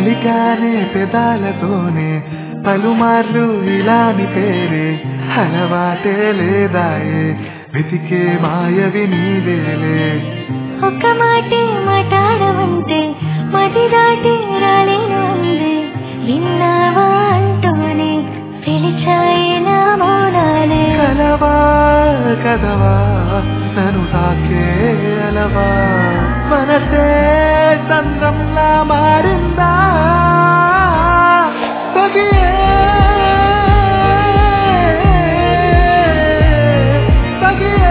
పలికానే పెదాలతోనే పలుమార్లు ఇలాని పేరే అలవాటే లేదాయే వెతికే మాయవి నీవేలే ఒక్క మాటే మాట్లాడవంటే మతి దాటి రాలేను అంది విన్నావా అంటూనే పిలిచాయి నా మౌనాలే కలవా కదవా నన్ను తాకే అలవా మనసే సంద్రంలా మారిందా సగియే సగియే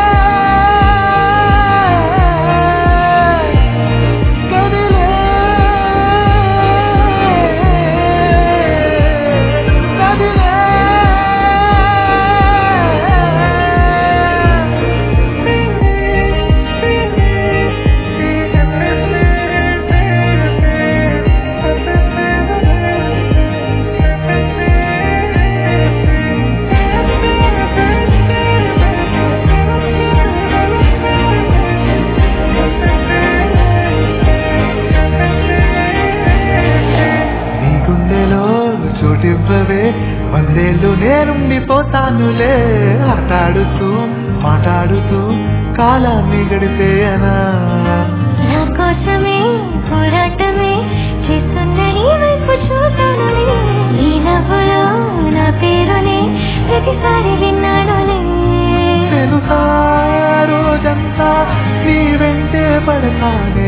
కదిలే కదిలే నీ గుండెలో చోటివ్వవే వందేళ్ళు నేనుండిపోతానులే ఆటాడుతూ మాట్లాడుతూ కాలాన్ని గడిపేయనా నా కోసమే పోరాటమే చేస్తున్న నీ వైపు చూశానులే నీ నవ్వులో నా పేరునే ప్రతిసారి విన్నానులే తెలుసా రోజంతా నీ వెంటే పడతానే